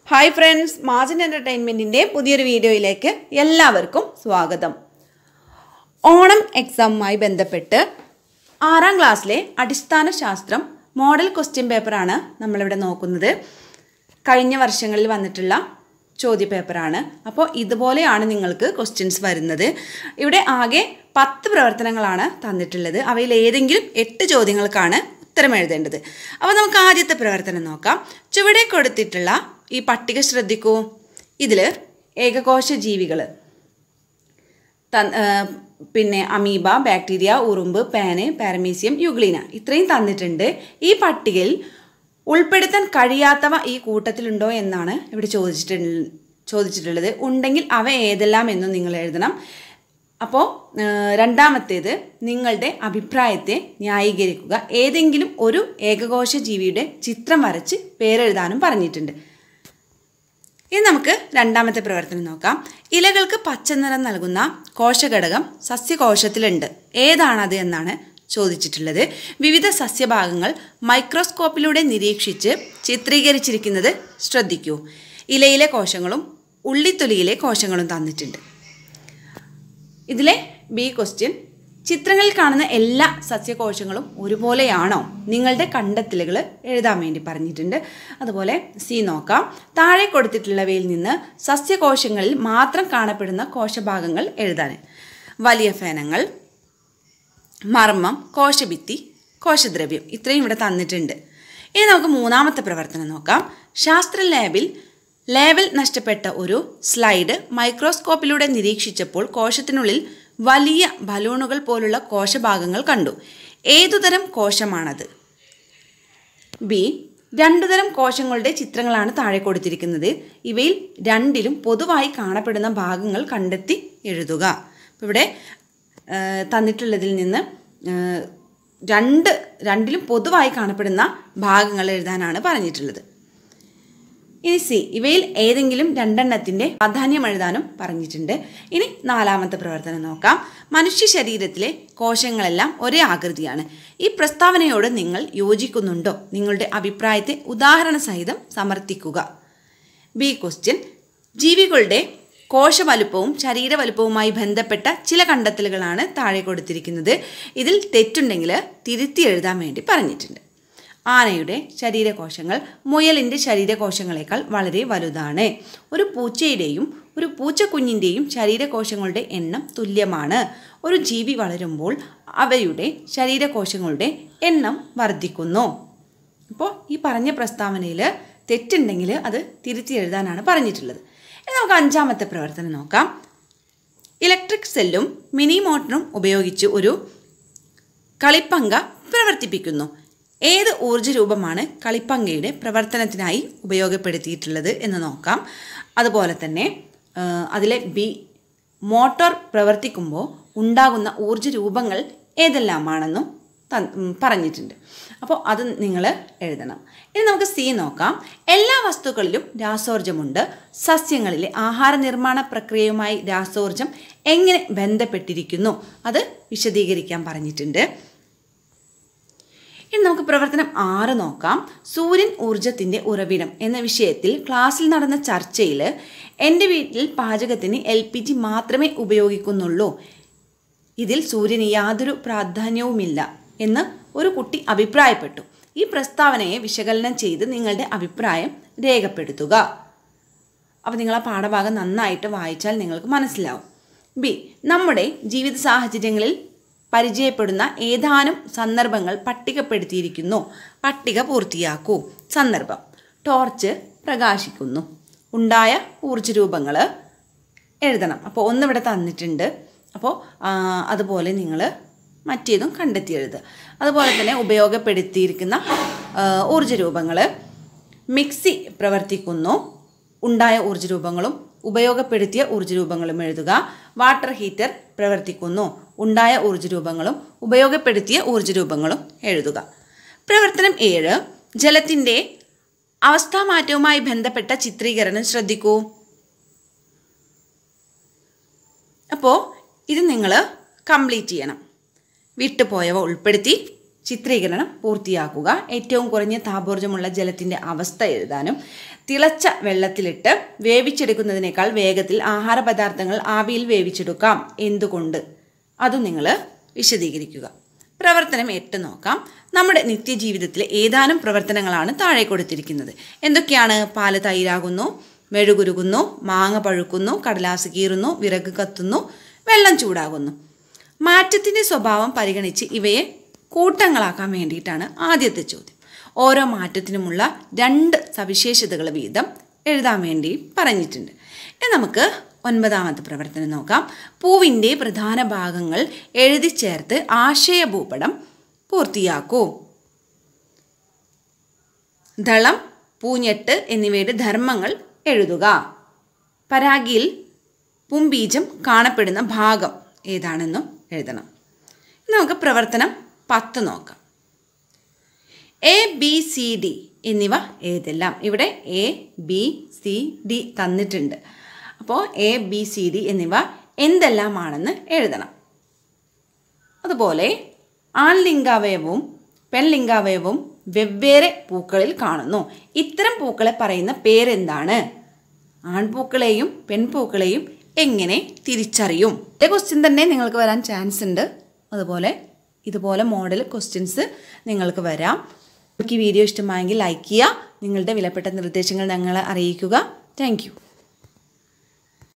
hi friends മാജിൻ എൻ്റർടൈൻമെൻറ്റിൻ്റെ പുതിയൊരു വീഡിയോയിലേക്ക് എല്ലാവർക്കും സ്വാഗതം ഓണം എക്സാമുമായി ബന്ധപ്പെട്ട് ആറാം ക്ലാസ്സിലെ അടിസ്ഥാന ശാസ്ത്രം മോഡൽ ക്വസ്റ്റ്യൻ പേപ്പറാണ് നമ്മളിവിടെ നോക്കുന്നത് കഴിഞ്ഞ വർഷങ്ങളിൽ വന്നിട്ടുള്ള ചോദ്യപേപ്പറാണ് അപ്പോൾ ഇതുപോലെയാണ് നിങ്ങൾക്ക് ക്വസ്റ്റ്യൻസ് വരുന്നത് ഇവിടെ ആകെ പത്ത് പ്രവർത്തനങ്ങളാണ് തന്നിട്ടുള്ളത് അവയിൽ ഏതെങ്കിലും എട്ട് ചോദ്യങ്ങൾക്കാണ് ഉത്തരം എഴുതേണ്ടത് അപ്പോൾ നമുക്ക് ആദ്യത്തെ പ്രവർത്തനം നോക്കാം ചുവടെ കൊടുത്തിട്ടുള്ള ഈ പട്ടിക ശ്രദ്ധിക്കൂ ഇതിൽ ഏകകോശ ജീവികൾ പിന്നെ അമീബ ബാക്ടീരിയ ഉറുമ്പ് പാന് പാരമീസിയം യുഗ്ലീന ഇത്രയും തന്നിട്ടുണ്ട് ഈ പട്ടികയിൽ ഉൾപ്പെടുത്താൻ കഴിയാത്തവ ഈ കൂട്ടത്തിലുണ്ടോ എന്നാണ് ഇവിടെ ചോദിച്ചിട്ട് ചോദിച്ചിട്ടുള്ളത് ഉണ്ടെങ്കിൽ അവ ഏതെല്ലാം എന്നും നിങ്ങൾ എഴുതണം അപ്പോൾ രണ്ടാമത്തേത് നിങ്ങളുടെ അഭിപ്രായത്തെ ന്യായീകരിക്കുക ഏതെങ്കിലും ഒരു ഏകകോശ ജീവിയുടെ ചിത്രം വരച്ച് പേരെഴുതാനും പറഞ്ഞിട്ടുണ്ട് ഇനി നമുക്ക് രണ്ടാമത്തെ പ്രവർത്തനം നോക്കാം ഇലകൾക്ക് പച്ചനിറം നൽകുന്ന കോശഘടകം സസ്യകോശത്തിലുണ്ട് ഏതാണത് എന്നാണ് ചോദിച്ചിട്ടുള്ളത് വിവിധ സസ്യഭാഗങ്ങൾ മൈക്രോസ്കോപ്പിലൂടെ നിരീക്ഷിച്ച് ചിത്രീകരിച്ചിരിക്കുന്നത് ശ്രദ്ധിക്കൂ ഇലയിലെ കോശങ്ങളും ഉള്ളിത്തൊലിയിലെ കോശങ്ങളും തന്നിട്ടുണ്ട് ഇതിലെ ബി ക്വസ്റ്റ്യൻ ചിത്രങ്ങളിൽ കാണുന്ന എല്ലാ സസ്യകോശങ്ങളും ഒരുപോലെയാണോ നിങ്ങളുടെ കണ്ടെത്തലുകൾ എഴുതാൻ വേണ്ടി പറഞ്ഞിട്ടുണ്ട് അതുപോലെ സി നോക്കാം താഴെ കൊടുത്തിട്ടുള്ളവയിൽ നിന്ന് സസ്യകോശങ്ങളിൽ മാത്രം കാണപ്പെടുന്ന കോശഭാഗങ്ങൾ എഴുതാൻ വലിയ ഫേനങ്ങൾ മർമ്മം കോശഭിത്തി കോശദ്രവ്യം ഇത്രയും ഇവിടെ തന്നിട്ടുണ്ട് ഇനി നമുക്ക് മൂന്നാമത്തെ പ്രവർത്തനം നോക്കാം ശാസ്ത്ര ലാബിൽ ലേബൽ നഷ്ടപ്പെട്ട ഒരു സ്ലൈഡ് മൈക്രോസ്കോപ്പിലൂടെ നിരീക്ഷിച്ചപ്പോൾ കോശത്തിനുള്ളിൽ വലിയ ബലൂണുകൾ പോലുള്ള കോശഭാഗങ്ങൾ കണ്ടു ഏതുതരം കോശമാണത് ബി രണ്ടു തരം കോശങ്ങളുടെ ചിത്രങ്ങളാണ് താഴെ കൊടുത്തിരിക്കുന്നത് ഇവയിൽ രണ്ടിലും പൊതുവായി കാണപ്പെടുന്ന ഭാഗങ്ങൾ കണ്ടെത്തി എഴുതുക ഇവിടെ തന്നിട്ടുള്ളതിൽ നിന്ന് രണ്ട് രണ്ടിലും പൊതുവായി കാണപ്പെടുന്ന ഭാഗങ്ങൾ എഴുതാനാണ് പറഞ്ഞിട്ടുള്ളത് ഇനി സി ഇവയിൽ ഏതെങ്കിലും രണ്ടെണ്ണത്തിൻ്റെ പ്രാധാന്യം എഴുതാനും പറഞ്ഞിട്ടുണ്ട് ഇനി നാലാമത്തെ പ്രവർത്തനം നോക്കാം മനുഷ്യ ശരീരത്തിലെ കോശങ്ങളെല്ലാം ഒരേ ആകൃതിയാണ് ഈ പ്രസ്താവനയോട് നിങ്ങൾ യോജിക്കുന്നുണ്ടോ നിങ്ങളുടെ അഭിപ്രായത്തെ ഉദാഹരണ സഹിതം സമർത്ഥിക്കുക ബി ക്വസ്റ്റ്യൻ ജീവികളുടെ കോശവലുപ്പവും ശരീരവലുപ്പവുമായി ബന്ധപ്പെട്ട ചില കണ്ടെത്തലുകളാണ് താഴെ കൊടുത്തിരിക്കുന്നത് ഇതിൽ തെറ്റുണ്ടെങ്കിൽ തിരുത്തി എഴുതാൻ വേണ്ടി പറഞ്ഞിട്ടുണ്ട് ആനയുടെ ശരീരകോശങ്ങൾ മുയലിൻ്റെ ശരീരകോശങ്ങളെക്കാൾ വളരെ വലുതാണ് ഒരു പൂച്ചയുടെയും ഒരു പൂച്ചക്കുഞ്ഞിൻ്റെയും ശരീരകോശങ്ങളുടെ എണ്ണം തുല്യമാണ് ഒരു ജീവി വളരുമ്പോൾ അവയുടെ ശരീരകോശങ്ങളുടെ എണ്ണം വർദ്ധിക്കുന്നു അപ്പോൾ ഈ പറഞ്ഞ പ്രസ്താവനയിൽ തെറ്റുണ്ടെങ്കിൽ അത് തിരുത്തി എഴുതാനാണ് പറഞ്ഞിട്ടുള്ളത് ഇനി നമുക്ക് അഞ്ചാമത്തെ പ്രവർത്തനം നോക്കാം ഇലക്ട്രിക് സെല്ലും മിനി മോട്ടറും ഉപയോഗിച്ച് ഒരു കളിപ്പങ്ക പ്രവർത്തിപ്പിക്കുന്നു ഏത് ഊർജ്ജ രൂപമാണ് കളിപ്പങ്കയുടെ പ്രവർത്തനത്തിനായി ഉപയോഗപ്പെടുത്തിയിട്ടുള്ളത് എന്ന് നോക്കാം അതുപോലെ തന്നെ അതിലെ ബി മോട്ടോർ പ്രവർത്തിക്കുമ്പോൾ ഉണ്ടാകുന്ന ഊർജ്ജ രൂപങ്ങൾ ഏതെല്ലാമാണെന്നും പറഞ്ഞിട്ടുണ്ട് അപ്പോൾ അത് നിങ്ങൾ എഴുതണം ഇനി നമുക്ക് സി നോക്കാം എല്ലാ വസ്തുക്കളിലും രാസോർജമുണ്ട് സസ്യങ്ങളിലെ ആഹാര നിർമ്മാണ പ്രക്രിയയുമായി രാസോർജം എങ്ങനെ ബന്ധപ്പെട്ടിരിക്കുന്നു അത് വിശദീകരിക്കാൻ പറഞ്ഞിട്ടുണ്ട് ഇനി നമുക്ക് പ്രവർത്തനം ആറ് നോക്കാം സൂര്യൻ ഊർജത്തിൻ്റെ ഉറവിടം എന്ന വിഷയത്തിൽ ക്ലാസ്സിൽ നടന്ന ചർച്ചയിൽ എൻ്റെ വീട്ടിൽ പാചകത്തിന് എൽ പി ജി മാത്രമേ ഉപയോഗിക്കുന്നുള്ളൂ ഇതിൽ സൂര്യന് യാതൊരു പ്രാധാന്യവുമില്ല എന്ന് ഒരു കുട്ടി അഭിപ്രായപ്പെട്ടു ഈ പ്രസ്താവനയെ വിശകലനം ചെയ്ത് നിങ്ങളുടെ അഭിപ്രായം രേഖപ്പെടുത്തുക അപ്പോൾ നിങ്ങൾ ആ പാഠഭാഗം നന്നായിട്ട് വായിച്ചാൽ നിങ്ങൾക്ക് മനസ്സിലാവും ബി നമ്മുടെ ജീവിത സാഹചര്യങ്ങളിൽ പരിചയപ്പെടുന്ന ഏതാനും സന്ദർഭങ്ങൾ പട്ടികപ്പെടുത്തിയിരിക്കുന്നു പട്ടിക പൂർത്തിയാക്കൂ സന്ദർഭം ടോർച്ച് പ്രകാശിക്കുന്നു ഉണ്ടായ ഊർജ്ജരൂപങ്ങൾ എഴുതണം അപ്പോൾ ഒന്നിവിടെ തന്നിട്ടുണ്ട് അപ്പോൾ അതുപോലെ നിങ്ങൾ മറ്റേതും കണ്ടെത്തി എഴുതുക അതുപോലെ തന്നെ ഉപയോഗപ്പെടുത്തിയിരിക്കുന്ന ഊർജ്ജരൂപങ്ങൾ മിക്സി പ്രവർത്തിക്കുന്നു ഉണ്ടായ ഊർജ്ജരൂപങ്ങളും ഉപയോഗപ്പെടുത്തിയ ഊർജ്ജരൂപങ്ങളും എഴുതുക വാട്ടർ ഹീറ്റർ പ്രവർത്തിക്കുന്നു ഉണ്ടായ ഊർജ്ജരൂപങ്ങളും ഉപയോഗപ്പെടുത്തിയ ഊർജ്ജരൂപങ്ങളും എഴുതുക പ്രവർത്തനം ഏഴ് ജലത്തിൻ്റെ അവസ്ഥാമാറ്റവുമായി ബന്ധപ്പെട്ട ചിത്രീകരണം ശ്രദ്ധിക്കൂ അപ്പോൾ ഇത് നിങ്ങൾ കംപ്ലീറ്റ് ചെയ്യണം വിട്ടുപോയവ ഉൾപ്പെടുത്തി ചിത്രീകരണം പൂർത്തിയാക്കുക ഏറ്റവും കുറഞ്ഞ താപോർജ്ജമുള്ള ജലത്തിൻ്റെ അവസ്ഥ എഴുതാനും തിളച്ച വെള്ളത്തിലിട്ട് വേവിച്ചെടുക്കുന്നതിനേക്കാൾ വേഗത്തിൽ ആഹാര പദാർത്ഥങ്ങൾ ആവിയിൽ വേവിച്ചെടുക്കാം എന്തുകൊണ്ട് അതും നിങ്ങൾ വിശദീകരിക്കുക പ്രവർത്തനം എട്ട് നോക്കാം നമ്മുടെ നിത്യജീവിതത്തിലെ ഏതാനും പ്രവർത്തനങ്ങളാണ് താഴെ കൊടുത്തിരിക്കുന്നത് എന്തൊക്കെയാണ് പാല് തൈരാകുന്നു മെഴുകുരുകുന്നു മാങ്ങ പഴുക്കുന്നു കടലാസ് കീറുന്നു വിറക് കത്തുന്നു വെള്ളം ചൂടാകുന്നു മാറ്റത്തിൻ്റെ സ്വഭാവം പരിഗണിച്ച് ഇവയെ കൂട്ടങ്ങളാക്കാൻ വേണ്ടിയിട്ടാണ് ആദ്യത്തെ ചോദ്യം ഓരോ മാറ്റത്തിനുമുള്ള രണ്ട് സവിശേഷതകൾ വീതം എഴുതാൻ വേണ്ടി പറഞ്ഞിട്ടുണ്ട് ഇനി നമുക്ക് ഒൻപതാമത്തെ പ്രവർത്തനം നോക്കാം പൂവിൻ്റെ പ്രധാന ഭാഗങ്ങൾ എഴുതി ചേർത്ത് ആശയഭൂപടം പൂർത്തിയാക്കൂ ദളം പൂഞ്ഞെട്ട് എന്നിവയുടെ ധർമ്മങ്ങൾ എഴുതുക പരാഗിയിൽ പുംബീജം കാണപ്പെടുന്ന ഭാഗം ഏതാണെന്നും എഴുതണം ഇനി നമുക്ക് പ്രവർത്തനം പത്ത് നോക്കാം എ ബി സി ഡി എന്നിവ ഏതെല്ലാം ഇവിടെ എ ബി സി ഡി തന്നിട്ടുണ്ട് അപ്പോൾ എ ബി സി ഡി എന്നിവ എന്തെല്ലാമാണെന്ന് എഴുതണം അതുപോലെ ആൺലിംഗാവയവവും പെൺലിംഗാവയവവും വെവ്വേറെ പൂക്കളിൽ കാണുന്നു ഇത്തരം പൂക്കളെ പറയുന്ന പേരെന്താണ് ആൺപൂക്കളെയും പെൺപൂക്കളെയും എങ്ങനെ തിരിച്ചറിയും ഇതേ ക്വസ്റ്റ്യൻ തന്നെ നിങ്ങൾക്ക് വരാൻ ചാൻസ് ഉണ്ട് അതുപോലെ ഇതുപോലെ മോഡൽ ക്വസ്റ്റ്യൻസ് നിങ്ങൾക്ക് വരാം നിങ്ങൾക്ക് ഈ വീഡിയോ ഇഷ്ടമായെങ്കിൽ ലൈക്ക് ചെയ്യുക നിങ്ങളുടെ വിലപ്പെട്ട നിർദ്ദേശങ്ങൾ ഞങ്ങളെ അറിയിക്കുക താങ്ക്